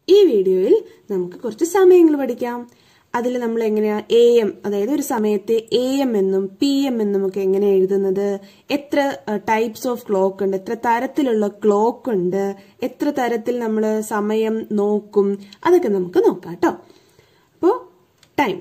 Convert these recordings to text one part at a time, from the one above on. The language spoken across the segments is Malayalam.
ഈ വീഡിയോയിൽ നമുക്ക് കുറച്ച് സമയങ്ങൾ പഠിക്കാം അതിൽ നമ്മൾ എങ്ങനെയാ എ എം അതായത് ഒരു സമയത്തെ എ എം എന്നും പി എം എന്നും ഒക്കെ എങ്ങനെ എഴുതുന്നത് എത്ര ടൈപ്സ് ഓഫ് ക്ലോക്ക് ഉണ്ട് എത്ര തരത്തിലുള്ള ക്ലോക്ക് ഉണ്ട് എത്ര തരത്തിൽ നമ്മൾ സമയം നോക്കും അതൊക്കെ നമുക്ക് നോക്കാം കേട്ടോ അപ്പോൾ time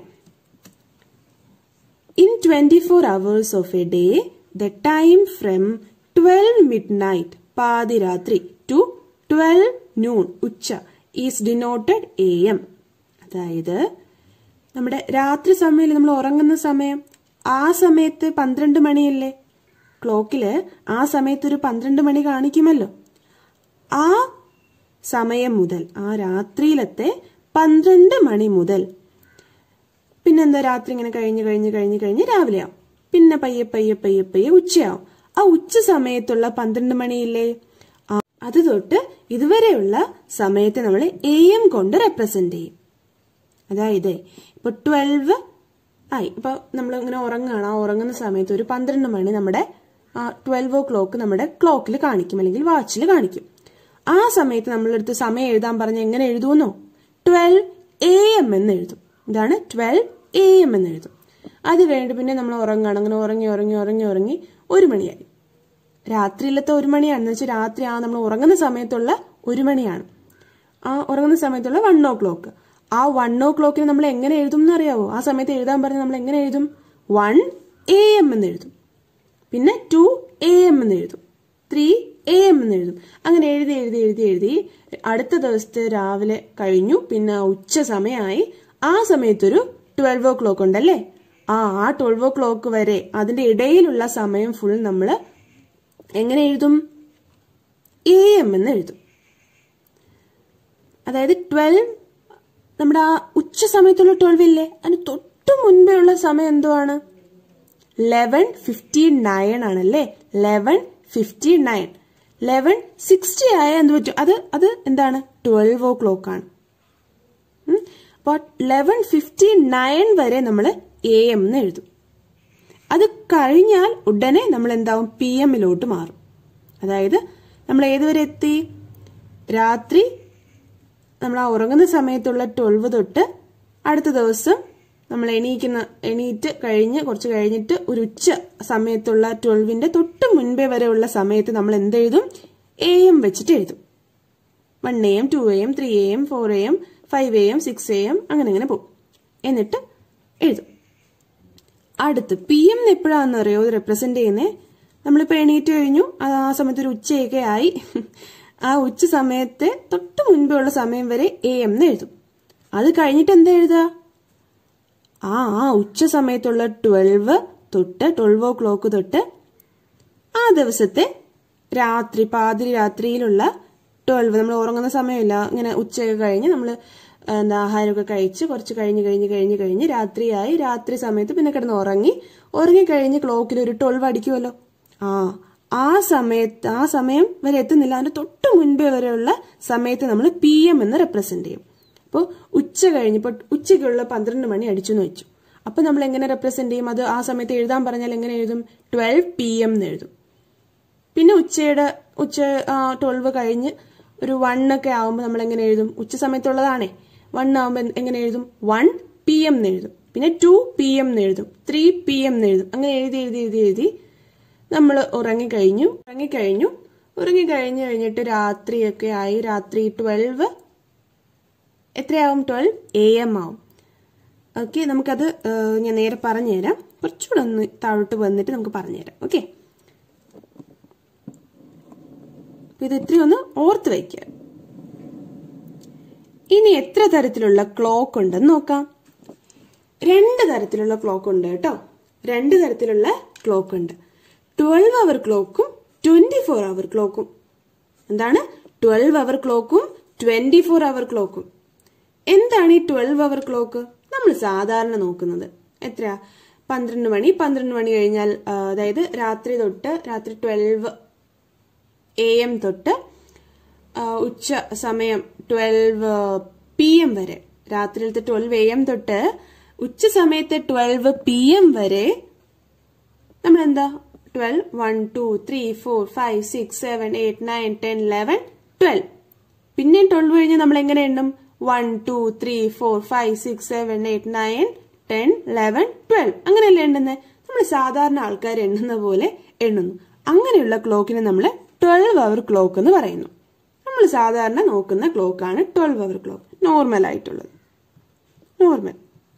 In 24 hours of a day, the time from 12 midnight പാതിരാത്രി to 12 noon ഉച്ച is denoted am. അതായത് നമ്മുടെ രാത്രി സമയം നമ്മൾ ഉറങ്ങുന്ന സമയം ആ സമയത്ത് പന്ത്രണ്ട് മണിയല്ലേ ക്ലോക്കില് ആ സമയത്ത് ഒരു പന്ത്രണ്ട് മണി കാണിക്കുമല്ലോ ആ സമയം മുതൽ ആ രാത്രിയിലത്തെ പന്ത്രണ്ട് മണി മുതൽ പിന്നെന്താ രാത്രി ഇങ്ങനെ കഴിഞ്ഞ് കഴിഞ്ഞ് കഴിഞ്ഞ് കഴിഞ്ഞ് രാവിലെ ആവും പിന്നെ പയ്യെ പയ്യെ പയ്യെ പയ്യെ ഉച്ചയാവും ആ ഉച്ച സമയത്തുള്ള പന്ത്രണ്ട് മണിയില്ലേ ആ, അത് തൊട്ട് ഇതുവരെയുള്ള സമയത്തെ നമ്മൾ എ എം കൊണ്ട് റെപ്രസെന്റ് ചെയ്യും അതായത് ഇപ്പൊ ട്വൽവ് ആയി ഇപ്പൊ നമ്മൾ ഇങ്ങനെ ഉറങ്ങുകയാണ് ആ ഉറങ്ങുന്ന സമയത്ത് ഒരു പന്ത്രണ്ട് മണി നമ്മുടെ ആ ട്വൽവ് ഓ ക്ലോക്ക് നമ്മുടെ ക്ലോക്കിൽ കാണിക്കും അല്ലെങ്കിൽ വാച്ചിൽ കാണിക്കും ആ സമയത്ത് നമ്മളെടുത്ത് സമയം എഴുതാൻ പറഞ്ഞ എങ്ങനെ എഴുതുമെന്നോ ട്വൽവ് എ എം എന്ന് എഴുതും ഇതാണ് ട്വൽവ് എ എം എന്ന് എഴുതും അത് കഴിഞ്ഞിട്ട് പിന്നെ നമ്മൾ ഉറങ്ങുകയാണ് അങ്ങനെ ഉറങ്ങി ഉറങ്ങി ഉറങ്ങി ഉറങ്ങി ഒരു മണിയായി രാത്രിയിലത്തെ ഒരു മണിയാണെന്ന് വെച്ചാൽ രാത്രി ആ നമ്മൾ ഉറങ്ങുന്ന സമയത്തുള്ള ഒരു മണിയാണ് ആ ഉറങ്ങുന്ന സമയത്തുള്ള വൺ ഓ ക്ലോക്ക് ആ വൺ ഓ ക്ലോക്കിന് നമ്മൾ എങ്ങനെ എഴുതും എന്ന് അറിയാവോ ആ സമയത്ത് എഴുതാൻ പറഞ്ഞ് നമ്മൾ എങ്ങനെ എഴുതും വൺ എ എം എന്ന് എഴുതും പിന്നെ ടു എ എം എന്ന് എഴുതും ത്രീ എ എം എന്ന് എഴുതും അങ്ങനെ എഴുതി എഴുതി എഴുതി എഴുതി അടുത്ത ദിവസത്തെ രാവിലെ കഴിഞ്ഞു പിന്നെ ഉച്ച സമയമായി ആ സമയത്തൊരു ട്വൽവ് ഓ ക്ലോക്ക് ഉണ്ടല്ലേ ആ ആ ട്വൽവ് ഓ ക്ലോക്ക് വരെ അതിന്റെ ഇടയിലുള്ള സമയം ഫുൾ നമ്മൾ എങ്ങനെ എഴുതും എ എം എന്ന് എഴുതും അതായത് ട്വൽവ് നമ്മുടെ ആ ഉച്ച സമയത്തുള്ള ട്വൽവ് ഇല്ലേ അതിന് തൊട്ട് മുൻപേ ഉള്ള സമയം എന്തുവാണ് ലെവൻ ഫിഫ്റ്റി നയൻ ആണല്ലേ eleven fifty nine eleven sixty ആയ എന്ത് പറ്റും അത് അത് എന്താണ് ട്വൽവ് ഓ ക്ലോക്ക് ആണ് അപ്പോൾ ലെവൻ ഫിഫ്റ്റി നയൻ വരെ നമ്മൾ എ എം എന്ന് എഴുതും അത് കഴിഞ്ഞാൽ ഉടനെ നമ്മൾ എന്താവും പി എമ്മിലോട്ട് മാറും അതായത് നമ്മൾ ഏതുവരെ എത്തി രാത്രി നമ്മൾ ആ ഉറങ്ങുന്ന സമയത്തുള്ള ട്വൽവ് തൊട്ട് അടുത്ത ദിവസം നമ്മൾ എണീക്കുന്ന എണീറ്റ് കഴിഞ്ഞ് കുറച്ച് കഴിഞ്ഞിട്ട് ഒരു ഉച്ച സമയത്തുള്ള ട്വൽവിന്റെ തൊട്ട് മുൻപേ വരെയുള്ള സമയത്ത് നമ്മൾ എന്തെഴുതും എ എം വെച്ചിട്ട് എഴുതും one A M two A M three A M four A M five A M six A M അങ്ങനെ അങ്ങനെ പോകും എന്നിട്ട് എഴുതും അടുത്ത് പി എം എപ്പോഴാണെന്ന് അറിയോ ഇത് റെപ്രസെന്റ് ചെയ്യുന്നേ നമ്മളിപ്പോ എണീറ്റ് കഴിഞ്ഞു അത് ആ സമയത്ത് ഒരു ഉച്ചയൊക്കെ ആയി ആ ഉച്ച സമയത്തെ തൊട്ട് മുൻപേ ഉള്ള സമയം വരെ എ എം എന്ന് എഴുതും അത് കഴിഞ്ഞിട്ട് എന്താ എഴുതുക ആ ആ ഉച്ച സമയത്തുള്ള ട്വൽവ് തൊട്ട് ട്വൽവ് ഓ ക്ലോക്ക് തൊട്ട് ആ ദിവസത്തെ രാത്രി പാതിരി രാത്രിയിലുള്ള ട്വൽവ് നമ്മൾ ഉറങ്ങുന്ന സമയമില്ല ഇങ്ങനെ ഉച്ചയൊക്കെ കഴിഞ്ഞ് നമ്മൾ എന്താ ആഹാരമൊക്കെ കഴിച്ച് കുറച്ച് കഴിഞ്ഞ് കഴിഞ്ഞ് കഴിഞ്ഞ് കഴിഞ്ഞ് രാത്രിയായി രാത്രി സമയത്ത് പിന്നെ കിടന്ന് ഉറങ്ങി ഉറങ്ങി കഴിഞ്ഞ് ക്ലോക്കിൽ ഒരു ട്വൽവ് അടിക്കുമല്ലോ ആ ആ സമയത്ത് ആ സമയം വരെ എത്തുന്നില്ല അതിന്റെ തൊട്ട് മുൻപേ വരെയുള്ള സമയത്ത് നമ്മൾ പി എം എന്ന് റെപ്രസെന്റ് ചെയ്യും അപ്പോൾ ഉച്ച കഴിഞ്ഞപ്പോൾ ഉച്ചയ്ക്കുള്ള പന്ത്രണ്ട് മണി അടിച്ചു എന്ന് വെച്ചു അപ്പൊ നമ്മൾ എങ്ങനെ റെപ്രസെന്റ് ചെയ്യും അത് ആ സമയത്ത് എഴുതാൻ പറഞ്ഞാൽ എങ്ങനെ എഴുതും ട്വൽവ് പി എം എന്ന് എഴുതും പിന്നെ ഉച്ചയുടെ ഉച്ച ട്വൽവ് കഴിഞ്ഞ് ഒരു വൺ ഒക്കെ ആവുമ്പോൾ നമ്മൾ എങ്ങനെ എഴുതും ഉച്ച സമയത്തുള്ളതാണേ വൺ ആവുമ്പോൾ എങ്ങനെ എഴുതും വൺ പി എം എന്ന് എഴുതും പിന്നെ ടു പി എം എന്ന് എഴുതും ത്രീ പി എം എന്ന് എഴുതും അങ്ങനെ എഴുതി എഴുതി എഴുതി എഴുതി നമ്മൾ ഉറങ്ങിക്കഴിഞ്ഞു ഉറങ്ങിക്കഴിഞ്ഞു ഉറങ്ങിക്കഴിഞ്ഞു കഴിഞ്ഞിട്ട് രാത്രിയൊക്കെ ആയി രാത്രി ട്വൽവ് എത്രയാവും ട്വൽവ് എ എം ആവും ഓക്കെ നമുക്കത് ഏഹ്, ഞാൻ നേരെ പറഞ്ഞുതരാം കുറച്ചുകൂടെ ഒന്ന് താഴോട്ട് വന്നിട്ട് നമുക്ക് പറഞ്ഞുതരാം ഓക്കെ ഇത് ഇത്രയും ഒന്ന് ഓർത്ത് വയ്ക്കുക ഇനി എത്ര തരത്തിലുള്ള ക്ലോക്ക് ഉണ്ടെന്ന് നോക്കാം രണ്ട് തരത്തിലുള്ള ക്ലോക്ക് ഉണ്ട് കേട്ടോ രണ്ട് തരത്തിലുള്ള ക്ലോക്ക് ഉണ്ട് ട്വൽവ് അവർ ക്ലോക്കും ട്വന്റി ഫോർ അവർ ക്ലോക്കും എന്താണ് ട്വൽവ് അവർ ക്ലോക്കും ട്വന്റി ഫോർ അവർ ക്ലോക്കും എന്താണ് ഈ ട്വൽവ് അവർ ക്ലോക്ക് നമ്മൾ സാധാരണ നോക്കുന്നത് എത്ര പന്ത്രണ്ട് മണി പന്ത്രണ്ട് മണി കഴിഞ്ഞാൽ ആ, അതായത് രാത്രി തൊട്ട് രാത്രി ട്വൽവ് എ എം തൊട്ട് ആ, ഉച്ച സമയം ട്വൽവ് പി എം വരെ രാത്രിയിലത്തെ ട്വൽവ് എ എം തൊട്ട് ഉച്ച സമയത്തെ ട്വൽവ് പി എം വരെ നമ്മൾ എന്താ twelve one two three four five six seven eight nine ten eleven twelve പിന്നെയും ട്വൽവ് കഴിഞ്ഞ് നമ്മൾ എങ്ങനെ എണ്ണും one two three four five six seven eight nine ten eleven twelve അങ്ങനെയല്ലേ എണ്ണുന്നത് നമ്മൾ സാധാരണ ആൾക്കാർ എണ്ണുന്ന പോലെ എണ്ണുന്നു അങ്ങനെയുള്ള ക്ലോക്കിനെ നമ്മൾ ട്വൽവ് അവർ ക്ലോക്ക് എന്ന് പറയുന്നു നമ്മൾ സാധാരണ നോക്കുന്ന ക്ലോക്കാണ് ട്വൽവ് അവർ ക്ലോക്ക് നോർമൽ ആയിട്ടുള്ളത് നോർമൽ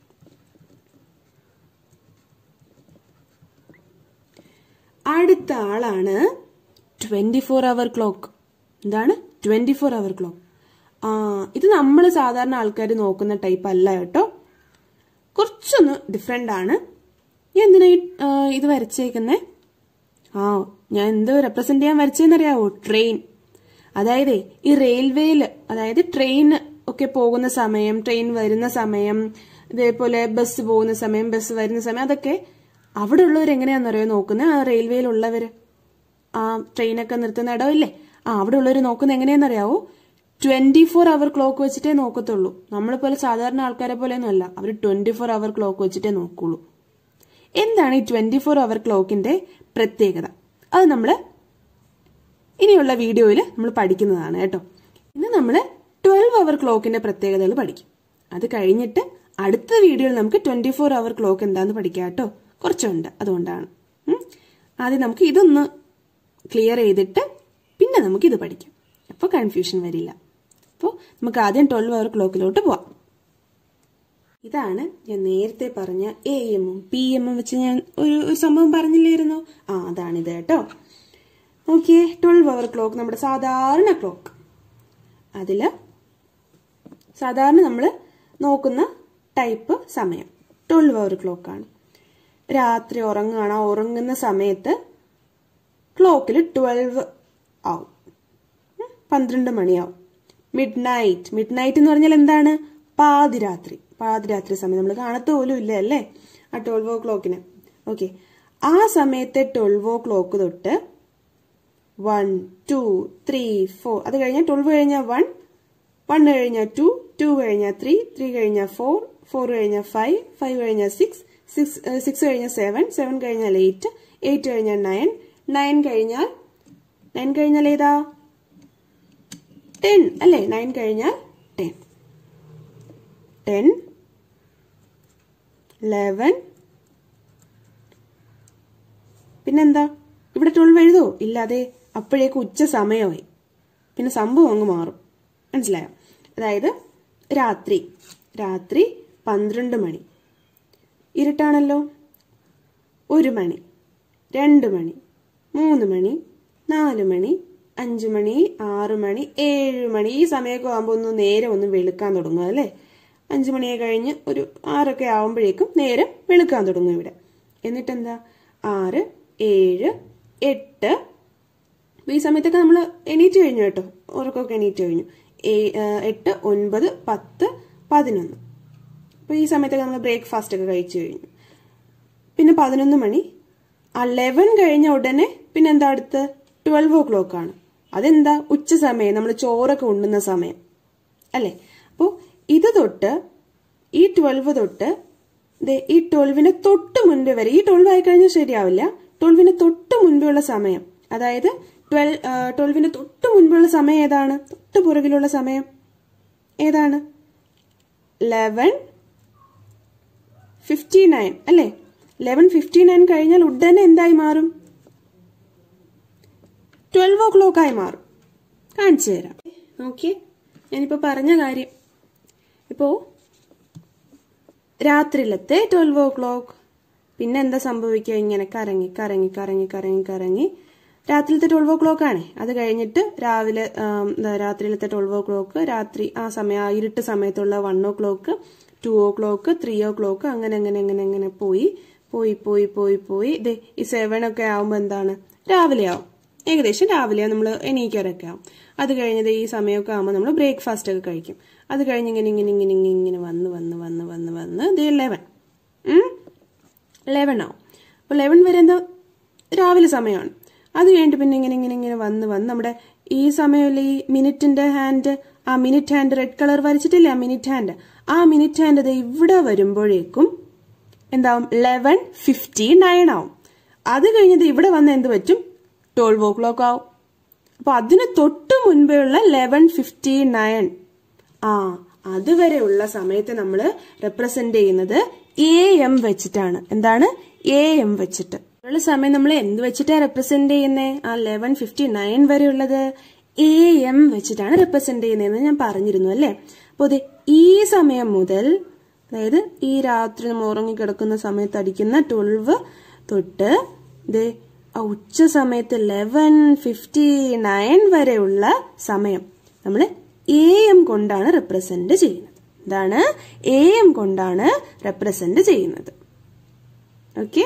അടുത്ത ആളാണ് ട്വന്റി ഫോർ അവർ ക്ലോക്ക് എന്താണ് ട്വന്റി ഫോർ അവർ ക്ലോക്ക് ആ ഇത് നമ്മൾ സാധാരണ ആൾക്കാർ നോക്കുന്ന ടൈപ്പ് അല്ല കേട്ടോ കുറച്ചൊന്ന് ഡിഫറെന്റ് ആണ് ഞാൻ എന്തിനാ ഈ, ആ, ഇത് വരച്ചേക്കുന്നേ ആ ഞാൻ എന്ത് റെപ്രസെന്റ് ചെയ്യാൻ വരച്ചതെന്നറിയാവോ ട്രെയിൻ അതായത് ഈ റെയിൽവേയിൽ അതായത് ട്രെയിൻ ഒക്കെ പോകുന്ന സമയം ട്രെയിൻ വരുന്ന സമയം ഇതേപോലെ ബസ് പോകുന്ന സമയം ബസ് വരുന്ന സമയം അതൊക്കെ അവിടെ ഉള്ളവർ എങ്ങനെയാണെന്നറിയോ നോക്കുന്നത് ആ റെയിൽവേയിലുള്ളവര് ആ ട്രെയിനൊക്കെ നിർത്തുന്ന ഇടമില്ലേ ആ അവിടെ ഉള്ളവർ നോക്കുന്നത് എങ്ങനെയാണെന്നറിയാവോ ട്വന്റി ഫോർ അവർ ക്ലോക്ക് വെച്ചിട്ടേ നോക്കത്തുള്ളൂ നമ്മളെ പോലെ സാധാരണ ആൾക്കാരെ പോലെയൊന്നും അല്ല അവർ ട്വന്റി ഫോർ അവർ ക്ലോക്ക് വെച്ചിട്ടേ നോക്കുള്ളൂ എന്താണ് ഈ ട്വന്റി ഫോർ അവർ ക്ലോക്കിന്റെ പ്രത്യേകത അത് നമ്മൾ ഇനിയുള്ള വീഡിയോയിൽ നമ്മൾ പഠിക്കുന്നതാണ് കേട്ടോ ഇന്ന് നമ്മൾ ട്വൽവ് അവർ ക്ലോക്കിന്റെ പ്രത്യേകതകൾ പഠിക്കും അത് കഴിഞ്ഞിട്ട് അടുത്ത വീഡിയോയിൽ നമുക്ക് ട്വന്റി ഫോർ അവർ ക്ലോക്ക് എന്താന്ന് പഠിക്കാം കേട്ടോ കുറച്ചുണ്ട് അതുകൊണ്ടാണ് ഉം. ആദ്യം നമുക്ക് ഇതൊന്ന് ക്ലിയർ ചെയ്തിട്ട് പിന്നെ നമുക്ക് ഇത് പഠിക്കാം അപ്പോൾ കൺഫ്യൂഷൻ വരില്ല അപ്പോൾ നമുക്ക് ആദ്യം ട്വൽവ് അവർ ക്ലോക്കിലോട്ട് പോവാം ഇതാണ് ഞാൻ നേരത്തെ പറഞ്ഞ എ എമ്മും പി എമ്മും വെച്ച് ഞാൻ ഒരു ഒരു സംഭവം പറഞ്ഞില്ലായിരുന്നോ ആ അതാണിത് കേട്ടോ നോക്കിയേ ട്വൽവ് അവർ ക്ലോക്ക് നമ്മുടെ സാധാരണ ക്ലോക്ക് അതിൽ സാധാരണ നമ്മൾ നോക്കുന്ന ടൈപ്പ് സമയം ട്വൽവ് അവർ ക്ലോക്കാണ് രാത്രി ഉറങ്ങുകയാണ് ആ ഉറങ്ങുന്ന സമയത്ത് ക്ലോക്കിൽ ട്വൽവ് ആവും ഉം, പന്ത്രണ്ട് മണിയാവും മിഡ് നൈറ്റ് മിഡ് നൈറ്റ് എന്ന് പറഞ്ഞാൽ എന്താണ് പാതിരാത്രി പാതിരാത്രി സമയം നമ്മൾ കാണത്ത പോലും ഇല്ല അല്ലേ ആ ട്വൽവ് ഓ ക്ലോക്കിന് ഓക്കെ ആ സമയത്തെ ട്വൽവ് ഓ ക്ലോക്ക് തൊട്ട് വൺ ടു ത്രീ ഫോർ അത് കഴിഞ്ഞാൽ ട്വൽവ് കഴിഞ്ഞാൽ വൺ വൺ കഴിഞ്ഞാൽ ടു ടു കഴിഞ്ഞാൽ ത്രീ ത്രീ കഴിഞ്ഞാൽ ഫോർ ഫോർ കഴിഞ്ഞാൽ ഫൈവ് ഫൈവ് കഴിഞ്ഞാൽ സിക്സ് സിക്സ് സിക്സ് കഴിഞ്ഞാൽ സെവൻ സെവൻ കഴിഞ്ഞാൽ എയ്റ്റ് എയ്റ്റ് കഴിഞ്ഞാൽ നയൻ നയൻ കഴിഞ്ഞാൽ നയൻ കഴിഞ്ഞാൽ ഏതാ ടെൻ അല്ലേ നയൻ കഴിഞ്ഞാൽ ടെൻ ടെൻ ലെവൻ പിന്നെന്താ ഇവിടെ ട്വൽവ് എഴുതോ ഇല്ലാതെ അപ്പോഴേക്ക് ഉച്ച സമയമായി പിന്നെ സംഭവം അങ്ങ് മാറും മനസ്സിലായോ അതായത് രാത്രി രാത്രി പന്ത്രണ്ട് മണി ഇരുട്ടാണല്ലോ ഒരു മണി രണ്ട് മണി മൂന്ന് മണി നാല് മണി അഞ്ച് മണി ആറ് മണി ഏഴ് മണി ഈ സമയമൊക്കെ ആകുമ്പോൾ ഒന്ന് നേരെ ഒന്ന് വെളുക്കാൻ തുടങ്ങും അല്ലേ അഞ്ച് മണിയെ കഴിഞ്ഞ് ഒരു ആറൊക്കെ ആവുമ്പോഴേക്കും നേരെ വെളുക്കാൻ തുടങ്ങും ഇവിടെ എന്നിട്ടെന്താ ആറ് ഏഴ് എട്ട് അപ്പൊ ഈ സമയത്തൊക്കെ നമ്മൾ എണീറ്റ് കഴിഞ്ഞു കേട്ടോ ഉറക്കമൊക്കെ എണീറ്റ് കഴിഞ്ഞു ഏ- ആ, എട്ട് ഒൻപത് പത്ത് പതിനൊന്ന് അപ്പൊ ഈ സമയത്തൊക്കെ നമ്മൾ ബ്രേക്ക്ഫാസ്റ്റ് ഒക്കെ കഴിച്ചു കഴിഞ്ഞു പിന്നെ പതിനൊന്ന് മണി ആ ലെവൻ കഴിഞ്ഞ ഉടനെ പിന്നെ എന്താ അടുത്ത് ട്വൽവ് ഓ ക്ലോക്ക് ആണ് അതെന്താ ഉച്ച സമയം നമ്മൾ ചോറൊക്കെ ഉണ്ണുന്ന സമയം അല്ലേ അപ്പോൾ ഇത് തൊട്ട് ഈ ട്വൽവ് തൊട്ട് ദേ ഈ ട്വൽവിന് തൊട്ട് മുൻപേ വരെ ഈ ട്വൽവ് ആയി കഴിഞ്ഞാൽ ശരിയാവില്ല ട്വൽവിന് തൊട്ട് മുൻപുള്ള സമയം അതായത് ട്വൽവ് ട്വൽവിന് തൊട്ട് മുൻപുള്ള സമയം ഏതാണ് തൊട്ട് പുറകിലുള്ള സമയം ഏതാണ് ലെവൻ ഫിഫ്റ്റി നയൻ അല്ലേ ലെവൻ ഫിഫ്റ്റി നയൻ കഴിഞ്ഞാൽ ഉടനെ എന്തായി മാറും ട്വൽവ് ഓ ക്ലോക്ക് ആയി മാറും കാണിച്ചു തരാം നോക്കിയേ ഞാനിപ്പോ പറഞ്ഞ കാര്യം ഇപ്പോ രാത്രിയിലത്തെ ട്വൽവ് ഓ ക്ലോക്ക് പിന്നെ എന്താ സംഭവിക്കുക ഇങ്ങനെ കറങ്ങി കറങ്ങി കറങ്ങി കറങ്ങി കറങ്ങി രാത്രിയിലത്തെ ട്വൽവ് ഓ ക്ലോക്ക് ആണേ അത് കഴിഞ്ഞിട്ട് രാവിലെ ആം, എന്താ രാത്രിയിലത്തെ ട്വൽവ് ഓ ക്ലോക്ക് രാത്രി ആ സമയം ആ ഇരുട്ട് സമയത്തുള്ള one o'clock two o'clock three o'clock അങ്ങനെ അങ്ങനെ അങ്ങനെ അങ്ങനെ പോയി പോയി പോയി പോയി പോയി ദേ ഈ സെവൻ ഒക്കെ ആവുമ്പോൾ എന്താണ് രാവിലെ ആവും ഏകദേശം രാവിലെ നമ്മൾ എണീക്കാറൊക്കെ ആവും അത് കഴിഞ്ഞത് ഈ സമയമൊക്കെ ആകുമ്പോൾ നമ്മൾ ബ്രേക്ക്ഫാസ്റ്റ് ഒക്കെ കഴിക്കും അത് കഴിഞ്ഞ് ഇങ്ങനെ ഇങ്ങനെ ഇങ്ങനെ ഇങ്ങനെ ഇങ്ങനെ വന്ന് വന്ന് വന്ന് വന്ന് വന്ന് ദേ ലെവൻ ലെവൻ ആവും അപ്പോൾ ലെവൻ വരെ എന്താ രാവിലെ സമയമാണ് അത് കഴിഞ്ഞിട്ട് പിന്നെ ഇങ്ങനെ ഇങ്ങനെ ഇങ്ങനെ വന്ന് വന്ന് നമ്മുടെ ഈ സമയമല്ലേ ഈ മിനിറ്റിന്റെ ഹാൻഡ് ആ മിനിറ്റ് ഹാൻഡ് റെഡ് കളർ വരച്ചിട്ടില്ലേ ആ മിനിറ്റ് ഹാൻഡ് ആ മിനിറ്റ് ഹാൻഡ് ദേ ഇവിടെ വരുമ്പോഴേക്കും എന്താവും ലെവൻ ഫിഫ്റ്റി നയൻ ആവും അത് കഴിഞ്ഞത് ഇവിടെ വന്ന് എന്ത് പറ്റും ട്വൽവ് ഓ ക്ലോക്ക് ആവും അപ്പൊ അതിന് തൊട്ട് മുൻപേ ഉള്ള ലെവൻ ഫിഫ്റ്റി നയൻ ആ അതുവരെയുള്ള സമയത്തെ നമ്മൾ റെപ്രസെന്റ് ചെയ്യുന്നത് എ എം വെച്ചിട്ടാണ് എന്താണ് എ എം വെച്ചിട്ട് ഉള്ള സമയം നമ്മൾ എന്ത് വെച്ചിട്ടാ റെപ്രസെന്റ് ചെയ്യുന്നേ ആ ലെവൻ ഫിഫ്റ്റി നയൻ വരെയുള്ളത് എ എം വെച്ചിട്ടാണ് റെപ്രസെന്റ് ചെയ്യുന്നതെന്ന് ഞാൻ പറഞ്ഞിരുന്നു അല്ലേ അപ്പൊ അതെ ഈ സമയം മുതൽ അതായത് ഈ രാത്രി നമ്മൾ ഉറങ്ങിക്കിടക്കുന്ന സമയത്ത് അടിക്കുന്ന ട്വൽവ് തൊട്ട് ദേ ആ ഉച്ച സമയത്ത് ലെവൻ ഫിഫ്റ്റി നയൻ വരെയുള്ള സമയം നമ്മൾ എ എം കൊണ്ടാണ് റെപ്രസെന്റ് ചെയ്യുന്നത് ഇതാണ് എ എം കൊണ്ടാണ് റെപ്രസെന്റ് ചെയ്യുന്നത് ഓക്കെ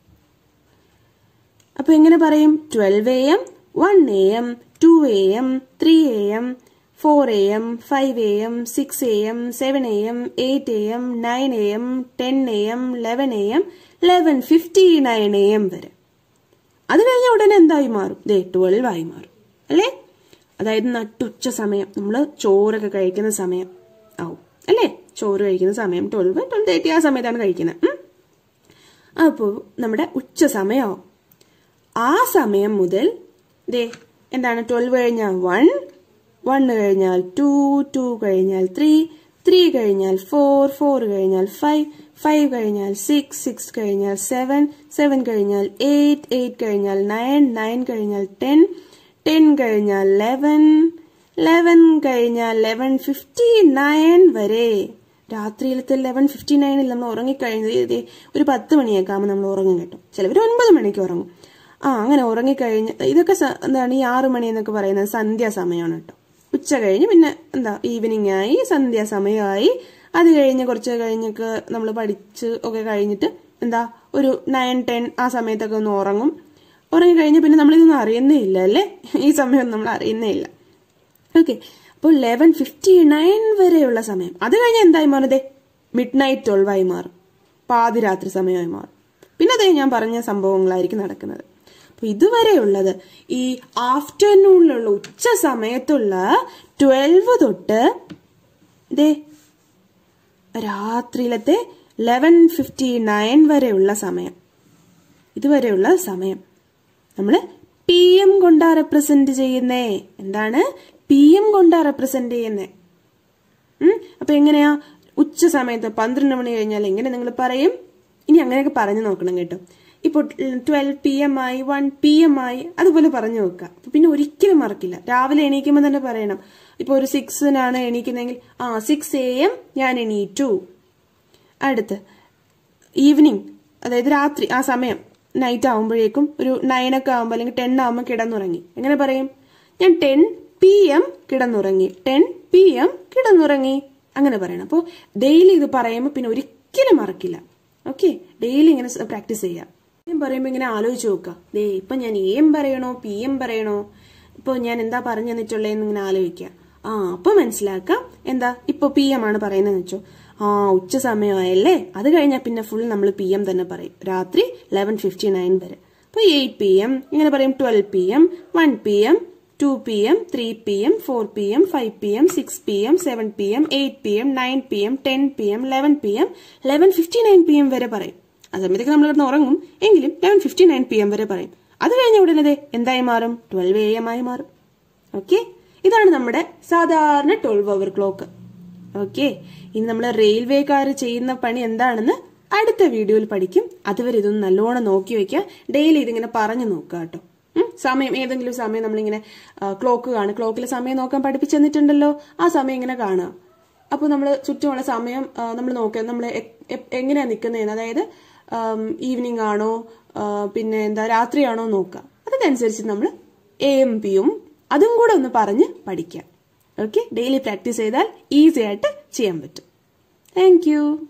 അപ്പൊ എങ്ങനെ പറയും twelve A M one A M two A M three A M four A M five A M six A M seven A M eight A M nine A M ten A M eleven A M eleven fifty nine A M വരെ അത് കഴിഞ്ഞ ഉടനെ എന്തായി മാറും ദേ ട്വൽവ് ആയി മാറും അല്ലേ അതായത് നട്ടുച്ച സമയം നമ്മൾ ചോറൊക്കെ കഴിക്കുന്ന സമയം ആവും അല്ലേ ചോറ് കഴിക്കുന്ന സമയം ട്വൽവ് ട്വൽവ് തേർട്ടി ആ സമയത്താണ് കഴിക്കുന്നത് അപ്പോൾ നമ്മുടെ ഉച്ച സമയമാവും ആ സമയം മുതൽ ദേ എന്താണ് ട്വൽവ് കഴിഞ്ഞാൽ വൺ വൺ കഴിഞ്ഞാൽ ടു ടു കഴിഞ്ഞാൽ ത്രീ ത്രീ കഴിഞ്ഞാൽ ഫോർ ഫോർ കഴിഞ്ഞാൽ ഫൈവ് ഫൈവ് കഴിഞ്ഞാൽ സിക്സ് സിക്സ് കഴിഞ്ഞാൽ സെവൻ സെവൻ കഴിഞ്ഞാൽ എയ്റ്റ് എയ്റ്റ് കഴിഞ്ഞാൽ നയൻ നയൻ കഴിഞ്ഞാൽ ടെൻ ടെൻ കഴിഞ്ഞാൽ ലെവൻ ലെവൻ കഴിഞ്ഞാൽ ലെവൻ ഫിഫ്റ്റി നയൻ വരെ രാത്രിയിലത്തെ ലെവൻ ഫിഫ്റ്റി നയനിൽ നമ്മൾ ഉറങ്ങിക്കഴിഞ്ഞത് ഒരു പത്ത് മണിയൊക്കെ ആകുമ്പോൾ നമ്മൾ ഉറങ്ങും കേട്ടോ ചിലവർ ഒൻപത് മണിക്ക് ഉറങ്ങും ആ അങ്ങനെ ഉറങ്ങിക്കഴിഞ്ഞ് ഇതൊക്കെ എന്താണ് ഈ ആറു മണി എന്നൊക്കെ പറയുന്നത് സന്ധ്യാസമയമാണ് കേട്ടോ ഉച്ച കഴിഞ്ഞ് പിന്നെ എന്താ ഈവനിങ് ആയി സന്ധ്യാസമയമായി അത് കഴിഞ്ഞ് കുറച്ച് കഴിഞ്ഞൊക്കെ നമ്മൾ പഠിച്ച് ഒക്കെ കഴിഞ്ഞിട്ട് എന്താ ഒരു നയൻ ടെൻ ആ സമയത്തൊക്കെ ഒന്ന് ഉറങ്ങും ഉറങ്ങി കഴിഞ്ഞ് പിന്നെ നമ്മളിതൊന്നും അറിയുന്നേ ഇല്ല അല്ലേ ഈ സമയം നമ്മൾ അറിയുന്നേ ഇല്ല ഓക്കെ അപ്പോൾ ലെവൻ ഫിഫ്റ്റി നയൻ വരെയുള്ള സമയം അത് കഴിഞ്ഞ് എന്തായി മാറുന്നത് മിഡ് നൈറ്റ് ട്വൽവ് ആയി മാറും പാതിരാത്രി സമയമായി മാറും പിന്നെ അതേ ഞാൻ പറഞ്ഞ സംഭവങ്ങളായിരിക്കും നടക്കുന്നത് അപ്പൊ ഇതുവരെയുള്ളത് ഈ ആഫ്റ്റർനൂണിലുള്ള ഉച്ച സമയത്തുള്ള ട്വൽവ് തൊട്ട് ദേ രാത്രിയിലത്തെ ലെവൻ ഫിഫ്റ്റി നയൻ വരെയുള്ള സമയം ഇതുവരെയുള്ള സമയം നമ്മൾ പി എം കൊണ്ടാ റെപ്രസെന്റ് ചെയ്യുന്നേ എന്താണ് പി എം കൊണ്ടാ റെപ്രസെന്റ് ചെയ്യുന്നേ അപ്പൊ എങ്ങനെയാ ഉച്ച സമയത്ത് പന്ത്രണ്ട് മണി കഴിഞ്ഞാൽ എങ്ങനെ നിങ്ങൾ പറയും ഇനി അങ്ങനെയൊക്കെ പറഞ്ഞു നോക്കണം കേട്ടോ ഇപ്പോൾ ട്വൽവ് പി എം ആയി വൺ പി എം ആയി അതുപോലെ പറഞ്ഞു നോക്കുക പിന്നെ ഒരിക്കലും മറക്കില്ല രാവിലെ എണീക്കുമ്പോൾ തന്നെ പറയണം ഇപ്പോൾ ഒരു സിക്സിനാണ് എണീക്കുന്നതെങ്കിൽ ആ സിക്സ് എ എം ഞാൻ എണീറ്റു അടുത്ത് ഈവനിങ് അതായത് രാത്രി ആ സമയം നൈറ്റ് ആകുമ്പോഴേക്കും ഒരു നയൻ ഒക്കെ ആകുമ്പോൾ അല്ലെങ്കിൽ ടെൻ ആകുമ്പോൾ കിടന്നുറങ്ങി എങ്ങനെ പറയും ഞാൻ ടെൻ പി എം കിടന്നുറങ്ങി ടെൻ പി എം കിടന്നുറങ്ങി അങ്ങനെ പറയണം അപ്പോൾ ഡെയിലി ഇത് പറയുമ്പോൾ പിന്നെ ഒരിക്കലും മറക്കില്ല ഓക്കെ ഡെയിലി ഇങ്ങനെ പ്രാക്ടീസ് ചെയ്യാം പറയുമ്പോൾ ഇങ്ങനെ ആലോചിച്ച് നോക്കുക ദേ ഇപ്പൊ ഞാൻ എം പറയണോ പി എം പറയണോ ഇപ്പൊ ഞാൻ എന്താ പറഞ്ഞു തന്നിട്ടുള്ളതെന്ന് ഇങ്ങനെ ആലോചിക്കുക ആ അപ്പൊ മനസ്സിലാക്കാം എന്താ ഇപ്പൊ പി എം ആണ് പറയുന്നതെന്ന് വെച്ചോ ആ ഉച്ച സമയമായല്ലേ അത് കഴിഞ്ഞാൽ പിന്നെ ഫുൾ നമ്മൾ പി എം തന്നെ പറയും രാത്രി ലെവൻ ഫിഫ്റ്റി നയൻ വരെ അപ്പൊ എയ്റ്റ് പി എം ഇങ്ങനെ പറയും twelve P M one P M two P M three P M four P M five P M six P M seven P M eight P M nine P M ten P M eleven P M eleven fifty nine P M വരെ പറയും ആ സമയത്തൊക്കെ നമ്മൾ കിടന്ന് ഉറങ്ങും എങ്കിലും eleven fifty nine P M വരെ പറയും അത് കഴിഞ്ഞ ഉടനെ എന്തായി മാറും ട്വൽവ് എ എം ആയി മാറും ഓക്കെ ഇതാണ് നമ്മുടെ സാധാരണ ട്വൽവ് അവർ ക്ലോക്ക് ഓക്കെ ഇനി നമ്മൾ റെയിൽവേക്കാർ ചെയ്യുന്ന പണി എന്താണെന്ന് അടുത്ത വീഡിയോയിൽ പഠിക്കും അതുവരെ ഇതൊന്ന് നല്ലോണം നോക്കി വെക്കുക ഡെയിലി ഇതിങ്ങനെ പറഞ്ഞു നോക്കുക കേട്ടോ സമയം ഏതെങ്കിലും സമയം നമ്മളിങ്ങനെ ക്ലോക്ക് കാണും ക്ലോക്കിലെ സമയം നോക്കാൻ പഠിപ്പിച്ചു തന്നിട്ടുണ്ടല്ലോ ആ സമയം ഇങ്ങനെ കാണുക അപ്പോൾ നമ്മൾ ചുറ്റുമുള്ള സമയം നമ്മൾ നോക്കുക നമ്മൾ എങ്ങനെയാണ് നിൽക്കുന്നതെന്ന് അതായത് ഈവനിങ് ആണോ പിന്നെ എന്താ രാത്രിയാണോ നോക്കുക അതിനനുസരിച്ച് നമ്മൾ എ എം പിയും അതും കൂടെ ഒന്ന് പറഞ്ഞ് പഠിക്കാം ഓക്കെ ഡെയിലി പ്രാക്ടീസ് ചെയ്താൽ ഈസി ആയിട്ട് ചെയ്യാൻ പറ്റും താങ്ക്